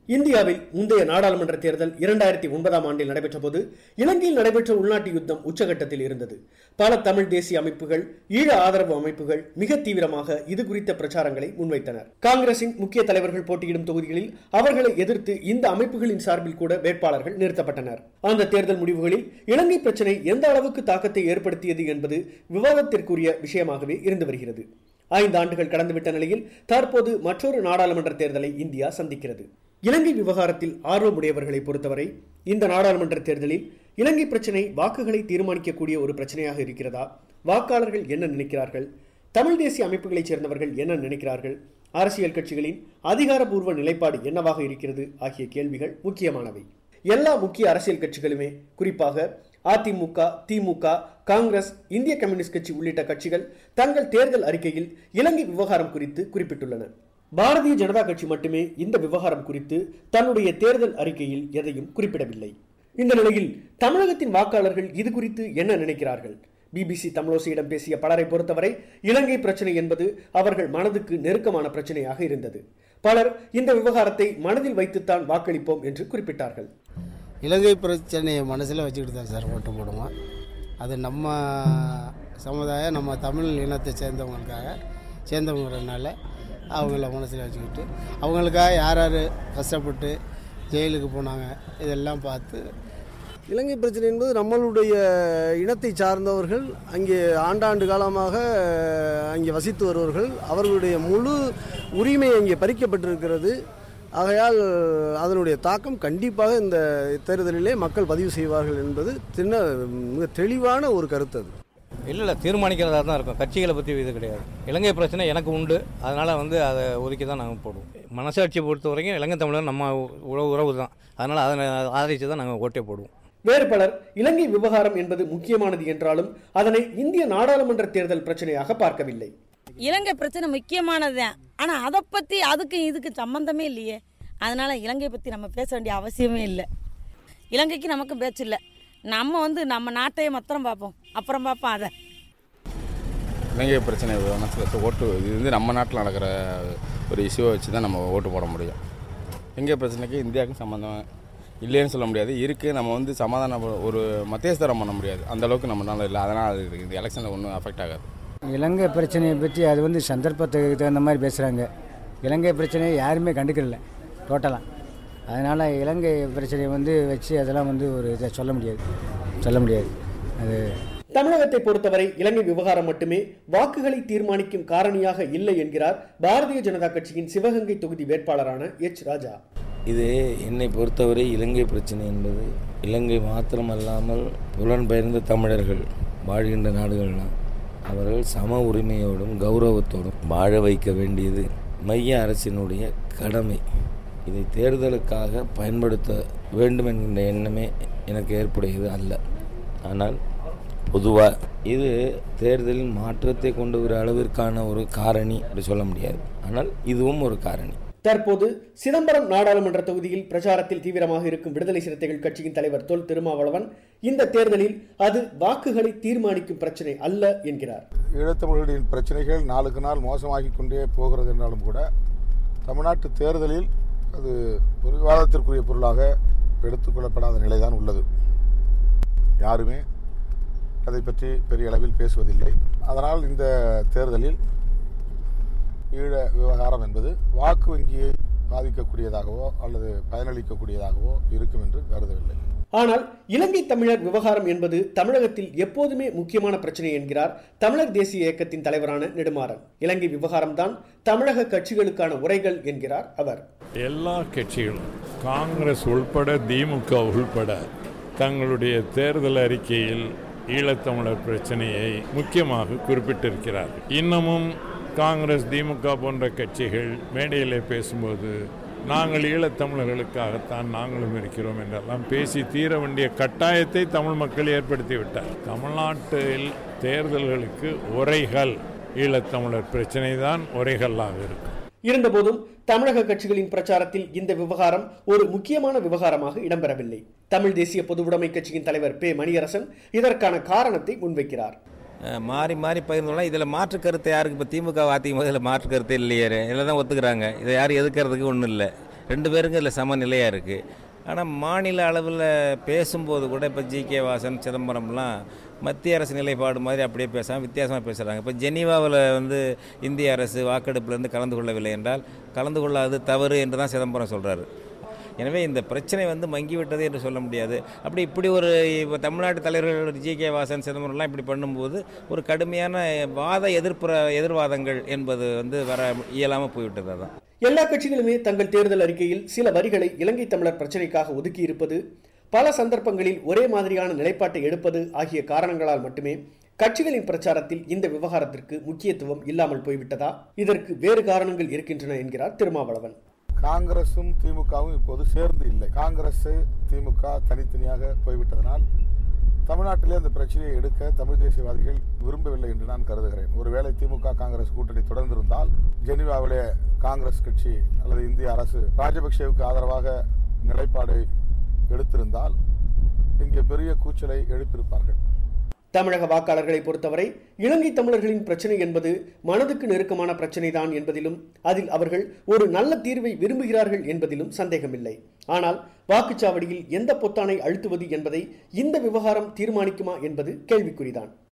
இந்தியாவில் முந்தைய நாடாளுமன்ற தேர்தல் இரண்டாயிரத்தி ஒன்பதாம் ஆண்டில் நடைபெற்ற போது இலங்கையில் நடைபெற்ற உள்நாட்டு யுத்தம் உச்சகட்டத்தில் இருந்தது பல தமிழ் தேசிய அமைப்புகள் ஈழ ஆதரவு அமைப்புகள் மிக தீவிரமாக இது குறித்த பிரச்சாரங்களை முன்வைத்தனர் காங்கிரசின் முக்கிய தலைவர்கள் போட்டியிடும் தொகுதிகளில் அவர்களை எதிர்த்து இந்த அமைப்புகளின் சார்பில் கூட வேட்பாளர்கள் நிறுத்தப்பட்டனர் அந்த தேர்தல் முடிவுகளில் இலங்கை பிரச்சினை எந்த அளவுக்கு தாக்கத்தை ஏற்படுத்தியது என்பது விவாதத்திற்குரிய விஷயமாகவே இருந்து வருகிறது ஐந்து ஆண்டுகள் கடந்துவிட்ட நிலையில் தற்போது மற்றொரு நாடாளுமன்ற தேர்தலை இந்தியா சந்திக்கிறது இலங்கை விவகாரத்தில் ஆர்வமுடையவர்களை பொறுத்தவரை இந்த நாடாளுமன்ற தேர்தலில் இலங்கை பிரச்சினை வாக்குகளை தீர்மானிக்கக்கூடிய ஒரு பிரச்சனையாக இருக்கிறதா வாக்காளர்கள் என்ன நினைக்கிறார்கள் தமிழ் தேசிய அமைப்புகளைச் சேர்ந்தவர்கள் என்ன நினைக்கிறார்கள் அரசியல் கட்சிகளின் அதிகாரப்பூர்வ நிலைப்பாடு என்னவாக இருக்கிறது ஆகிய கேள்விகள் முக்கியமானவை எல்லா முக்கிய அரசியல் கட்சிகளுமே குறிப்பாக அதிமுக திமுக காங்கிரஸ் இந்திய கம்யூனிஸ்ட் கட்சி உள்ளிட்ட கட்சிகள் தங்கள் தேர்தல் அறிக்கையில் இலங்கை விவகாரம் குறித்து குறிப்பிட்டுள்ளன பாரதிய ஜனதா கட்சி மட்டுமே இந்த விவகாரம் குறித்து தன்னுடைய தேர்தல் அறிக்கையில் எதையும் குறிப்பிடவில்லை இந்த நிலையில் தமிழகத்தின் வாக்காளர்கள் இது குறித்து என்ன நினைக்கிறார்கள் பிபிசி தமிழோசியிடம் பேசிய பலரை பொறுத்தவரை இலங்கை பிரச்சனை என்பது அவர்கள் மனதுக்கு நெருக்கமான பிரச்சனையாக இருந்தது பலர் இந்த விவகாரத்தை மனதில் வைத்துத்தான் வாக்களிப்போம் என்று குறிப்பிட்டார்கள் இலங்கை பிரச்சனையை மனசில் வச்சுக்கிட்டு தான் சார் ஓட்டு போடுவோம் அது நம்ம சமுதாயம் நம்ம தமிழ் இனத்தை சேர்ந்தவங்களுக்காக சேர்ந்தவங்கிறதுனால அவங்கள மனசில் வச்சுக்கிட்டு அவங்களுக்காக யார் யார் கஷ்டப்பட்டு ஜெயிலுக்கு போனாங்க இதெல்லாம் பார்த்து இலங்கை பிரச்சனை என்பது நம்மளுடைய இனத்தை சார்ந்தவர்கள் அங்கே ஆண்டாண்டு காலமாக அங்கே வசித்து வருவர்கள் அவர்களுடைய முழு உரிமை அங்கே பறிக்கப்பட்டிருக்கிறது ஆகையால் அதனுடைய தாக்கம் கண்டிப்பாக இந்த தேர்தலிலே மக்கள் பதிவு செய்வார்கள் என்பது சின்ன மிக தெளிவான ஒரு கருத்து அது இல்லை இல்லை தீர்மானிக்கிறதா தான் இருக்கும் கட்சிகளை பற்றி இது கிடையாது இலங்கை பிரச்சனை எனக்கு உண்டு அதனால் வந்து அதை ஒதுக்கி தான் நாங்கள் போடுவோம் மனசாட்சியை பொறுத்த வரைக்கும் இலங்கை தமிழர் நம்ம உறவு உறவு தான் அதனால் அதனை ஆதரித்து தான் நாங்கள் ஓட்டே போடுவோம் வேறு பலர் இலங்கை விவகாரம் என்பது முக்கியமானது என்றாலும் அதனை இந்திய நாடாளுமன்ற தேர்தல் பிரச்சனையாக பார்க்கவில்லை இலங்கை பிரச்சனை முக்கியமானது தான் ஆனால் அதை பற்றி அதுக்கு இதுக்கு சம்மந்தமே இல்லையே அதனால இலங்கை பற்றி நம்ம பேச வேண்டிய அவசியமே இல்லை இலங்கைக்கு நமக்கும் பேச்சு இல்லை நம்ம வந்து நம்ம நாட்டையே மாத்திரம் பார்ப்போம் அப்புறம் பார்ப்போம் அதை இலங்கை பிரச்சனை மனசில் வச்சு ஓட்டு இது வந்து நம்ம நாட்டில் நடக்கிற ஒரு இஷ்யூவை வச்சு தான் நம்ம ஓட்டு போட முடியும் இலங்கை பிரச்சனைக்கு இந்தியாவுக்கும் சம்மந்தம் இல்லைன்னு சொல்ல முடியாது இருக்குது நம்ம வந்து சமாதானம் ஒரு மத்தியஸ்தரம் பண்ண முடியாது அந்த அளவுக்கு நம்மளால இல்லை அதனால் அது இது எலெக்ஷனில் ஒன்றும் அஃபெக்ட் ஆகாது இலங்கை பிரச்சனையை பற்றி அது வந்து சந்தர்ப்பத்துக்கு தகுந்த மாதிரி பேசுகிறாங்க இலங்கை பிரச்சனையை யாருமே கண்டுக்கல டோட்டலாக அதனால் இலங்கை பிரச்சனையை வந்து வச்சு அதெல்லாம் வந்து ஒரு இதை சொல்ல முடியாது சொல்ல முடியாது அது தமிழகத்தை பொறுத்தவரை இலங்கை விவகாரம் மட்டுமே வாக்குகளை தீர்மானிக்கும் காரணியாக இல்லை என்கிறார் பாரதிய ஜனதா கட்சியின் சிவகங்கை தொகுதி வேட்பாளரான எச் ராஜா இது என்னை பொறுத்தவரை இலங்கை பிரச்சனை என்பது இலங்கை மாத்திரமல்லாமல் புலன்பெயர்ந்த தமிழர்கள் வாழ்கின்ற நாடுகள்லாம் அவர்கள் சம உரிமையோடும் கௌரவத்தோடும் வாழ வைக்க வேண்டியது மைய அரசினுடைய கடமை இதை தேர்தலுக்காக பயன்படுத்த வேண்டும் என்கின்ற எண்ணமே எனக்கு ஏற்புடையது அல்ல ஆனால் பொதுவாக இது தேர்தலில் மாற்றத்தை கொண்டு வர அளவிற்கான ஒரு காரணி அப்படி சொல்ல முடியாது ஆனால் இதுவும் ஒரு காரணி தற்போது சிதம்பரம் நாடாளுமன்ற தொகுதியில் பிரச்சாரத்தில் தீவிரமாக இருக்கும் விடுதலை சிறுத்தைகள் கட்சியின் தலைவர் தொல் திருமாவளவன் இந்த தேர்தலில் அது வாக்குகளை தீர்மானிக்கும் பிரச்சனை அல்ல என்கிறார் ஈழத்தமிழர்களின் பிரச்சனைகள் நாளுக்கு நாள் மோசமாகி கொண்டே போகிறது என்றாலும் கூட தமிழ்நாட்டு தேர்தலில் அது ஒரு விவாதத்திற்குரிய பொருளாக எடுத்துக்கொள்ளப்படாத நிலைதான் உள்ளது யாருமே அதை பற்றி பெரிய அளவில் பேசுவதில்லை அதனால் இந்த தேர்தலில் ஈழ விவகாரம் என்பது வாக்கு வங்கியை பாதிக்கக்கூடியதாகவோ அல்லது பயனளிக்கக்கூடியதாகவோ இருக்கும் என்று கருதவில்லை ஆனால் இலங்கை தமிழர் விவகாரம் என்பது தமிழகத்தில் எப்போதுமே முக்கியமான பிரச்சனை என்கிறார் தமிழர் தேசிய இயக்கத்தின் தலைவரான நெடுமாறன் இலங்கை விவகாரம்தான் தமிழக கட்சிகளுக்கான உரைகள் என்கிறார் அவர் எல்லா கட்சிகளும் காங்கிரஸ் உள்பட திமுக உள்பட தங்களுடைய தேர்தல் அறிக்கையில் ஈழத்தமிழர் பிரச்சனையை முக்கியமாக குறிப்பிட்டிருக்கிறார் இன்னமும் காங்கிரஸ் திமுக போன்ற கட்சிகள் மேடையில் பேசும்போது நாங்கள் ஈழத்தமிழர்களுக்காகத்தான் நாங்களும் இருக்கிறோம் என்றெல்லாம் பேசி தீர வேண்டிய கட்டாயத்தை தமிழ் மக்கள் ஏற்படுத்தி விட்டார் தமிழ்நாட்டில் தேர்தல்களுக்கு உரைகள் ஈழத்தமிழர் பிரச்சனை தான் உரைகளாக இருக்கும் இருந்தபோதும் தமிழக கட்சிகளின் பிரச்சாரத்தில் இந்த விவகாரம் ஒரு முக்கியமான விவகாரமாக இடம்பெறவில்லை தமிழ் தேசிய பொதுவுடைமை கட்சியின் தலைவர் பே மணியரசன் இதற்கான காரணத்தை முன்வைக்கிறார் மாறி மாறி பகிர்ந்தோம்னா இதில் மாற்று கருத்து யாருக்கு இப்போ திமுக அதிமுக இதில் மாற்று கருத்து இல்லையே இதில் தான் ஒத்துக்கிறாங்க இதை யாரும் எதுக்கிறதுக்கு ஒன்றும் இல்லை ரெண்டு பேருக்கும் இதில் சமநிலையாக இருக்குது ஆனால் மாநில அளவில் பேசும்போது கூட இப்போ ஜி கே வாசன் சிதம்பரம்லாம் மத்திய அரசு நிலைப்பாடு மாதிரி அப்படியே பேசாமல் வித்தியாசமாக பேசுகிறாங்க இப்போ ஜெனீவாவில் வந்து இந்திய அரசு வாக்கெடுப்பிலிருந்து கலந்து கொள்ளவில்லை என்றால் கலந்து கொள்ளாது தவறு என்று தான் சிதம்பரம் சொல்கிறாரு எனவே இந்த பிரச்சனை வந்து மங்கிவிட்டது என்று சொல்ல முடியாது அப்படி இப்படி ஒரு இப்போ தமிழ்நாட்டு தலைவர்கள் ஜி கே வாசன் சிதம்பரம்லாம் இப்படி பண்ணும்போது ஒரு கடுமையான வாத எதிர்ப்புற எதிர்வாதங்கள் என்பது வந்து வர இயலாமல் போய்விட்டது அதான் எல்லா கட்சிகளுமே தங்கள் தேர்தல் அறிக்கையில் சில வரிகளை இலங்கை தமிழர் பிரச்சினைக்காக ஒதுக்கியிருப்பது பல சந்தர்ப்பங்களில் ஒரே மாதிரியான நிலைப்பாட்டை எடுப்பது ஆகிய காரணங்களால் மட்டுமே கட்சிகளின் பிரச்சாரத்தில் இந்த விவகாரத்திற்கு முக்கியத்துவம் இல்லாமல் போய்விட்டதா இதற்கு வேறு காரணங்கள் இருக்கின்றன என்கிறார் திருமாவளவன் காங்கிரசும் திமுகவும் இப்போது சேர்ந்து இல்லை காங்கிரஸ் திமுக தனித்தனியாக போய்விட்டதனால் தமிழ்நாட்டிலே அந்த பிரச்சனையை எடுக்க தமிழ் தேசியவாதிகள் விரும்பவில்லை என்று நான் கருதுகிறேன் ஒருவேளை திமுக காங்கிரஸ் கூட்டணி தொடர்ந்திருந்தால் ஜெனீவாவிலே காங்கிரஸ் கட்சி அல்லது இந்திய அரசு ராஜபக்சேவுக்கு ஆதரவாக நிலைப்பாடு எடுத்திருந்தால் இங்கே பெரிய கூச்சலை எழுப்பியிருப்பார்கள் தமிழக வாக்காளர்களை பொறுத்தவரை இலங்கை தமிழர்களின் பிரச்சனை என்பது மனதுக்கு நெருக்கமான பிரச்சனைதான் என்பதிலும் அதில் அவர்கள் ஒரு நல்ல தீர்வை விரும்புகிறார்கள் என்பதிலும் சந்தேகமில்லை ஆனால் வாக்குச்சாவடியில் எந்த பொத்தானை அழுத்துவது என்பதை இந்த விவகாரம் தீர்மானிக்குமா என்பது கேள்விக்குறிதான்